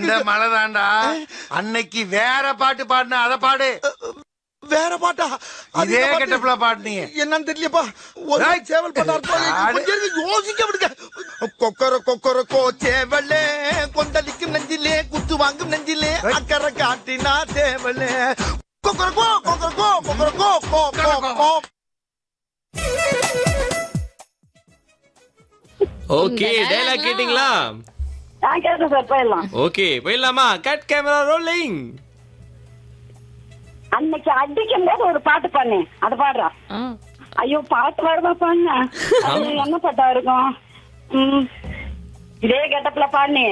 அந்த மழை தாண்டா அன்னைக்கு வேற பாட்டு பாடின அத பாடு வேற பாட்டா அது இதே என்ன பாட்டு? கெட்டப்ல பாடுனீங்க என்னன்னு தெரியலப்பா ஒரு டேய். சேவல் பண்ண அர்த்தம் ஆடு. கொஞ்சம் இருக்கு, யோசிக்க விடுங்க கொக்கர கொக்கர கோ சேவலே கொந்தளிக்கும் நெஞ்சிலே குத்து வாங்கும் நெஞ்சிலே அக்கறை காட்டினா சேவலே கொக்கர கோ கொக்கர கோ கொக்கர கோ கோ கோ கோ ஓகே டைலாக் கேட்டிங்களா நான் கேட்டேன் சார் போயிடலாம் ஓகே போயிடலாமா கட் கேமரா ரோலிங் அன்னைக்கு அடிக்கும் போது ஒரு பாட்டு பண்ணேன் அது பாடுறா ஆ. ஐயோ பாட்டு பாடுவா பாடுன அது என்ன பாட்டா இருக்கும் ம், இதே கெட்டப்ல பாடினே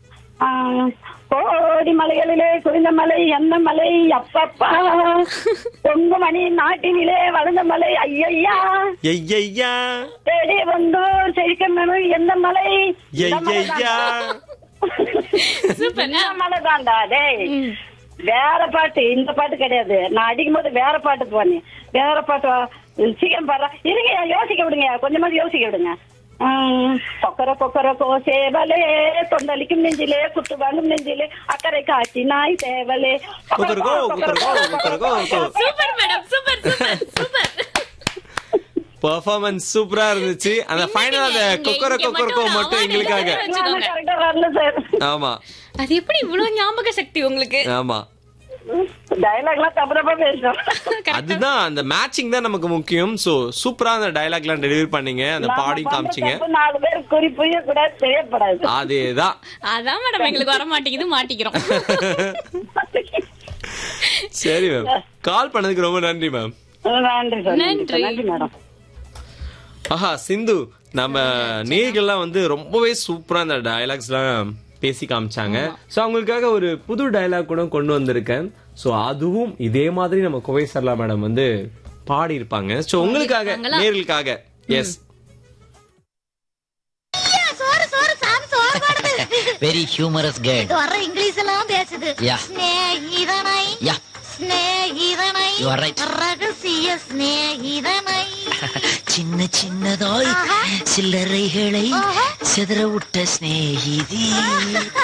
கோடி மலைகளிலே குறைந்த மலை எந்த மலை அப்பப்பா பொங்கு மணி நாட்டினிலே வளர்ந்த மலை ஐயையா ஐயா தேடி வந்தோர் செழிக்க மலை எந்த மலை இந்த ஐயா சூப்பர் இந்த மலை தான்டா டேய் வேற பாட்டு இந்த பாட்டு கிடையாது நான் அடிக்கும் போது வேற பாட்டு போனேன் வேற பாட்டு வா. சீக்கிரம் பாடுறா இருங்க யோசிக்க விடுங்க கொஞ்சமாவது யோசிக்க விடுங்க உம், கொக்கர கொக்கர கோ சேவலே தொண்டலிக்கும் நெஞ்சிலே குத்து வாங்கும் நெஞ்சிலே அக்கறை காட்டி நாய் சேவலே கொக்கரக்கோ, கொக்கரக்கோ, கொக்கரக்கோ, கொக்கரக்கோ. Super madam super super super performance சூப்பரா இருந்துச்சு அந்த ஃபைனல் அந்த இங்க கொக்கர மட்டும் கொக்கரக்கோ ஒரு மட்டும் award எங்களுக்காக இல்லைன்னு வச்சுக்கோங்க. கரெக்டா வரல சார் ஆமா அது எப்படி இவ்வளவு ஞாபக சக்தி உங்களுக்கு ஆமா டைலாக் எல்லாம் தப்பு தப்பா பேசுறோம் அதுதான் அந்த மேட்சிங் தான் நமக்கு முக்கியம் சோ சூப்பரா அந்த டயலாக்லாம் டெலிவரி பண்ணீங்க அந்த நாம பாடியும் பண்ற காமிச்சீங்க தப்பு நாலு பேர் குறிப்பிய கூடாது தெரியப்படாது அதேதான் அதான் மேடம் எங்களுக்கு வர மாட்டேங்குது மாட்டிக்கிறோம் சரி மேம் கால் பண்ணதுக்கு ரொம்ப நன்றி மேம் நன்றி சார் நன்றி நன்றி. சார். நன்றி மேடம் ஆஹா சிந்து நம்ம நேர்கள்லாம் வந்து ரொம்பவே சூப்பரா அந்த டயலாக்ஸ்லாம் பேசி காமிச்சாங்க சோ அவங்களுக்காக ஒரு புது டயலாக் கூட கொண்டு வந்திருக்கேன் சோ அதுவும் இதே மாதிரி நம்ம குவை சர்லா மேடம் வந்து பாடி இருப்பாங்க சோ உங்களுக்காக பாடியிருப்பாங்களா? நேர்களுக்காக எஸ் சோறு சோறு சாமி சோறு போடுது வெரி ஹியூமரஸ் கேர்ள் இது வர்ற இங்கிலீஷ் எல்லாம் பேசுது Yeah. ஸ்நேகிதனை yeah ஸ்நேகிதனை You are right. ரகசிய ஸ்நேகிதனை சின்ன சின்னதாய் ஆஹா. சில்லறைகளை ஆஹா. சிதற விட்ட சிநேகிதி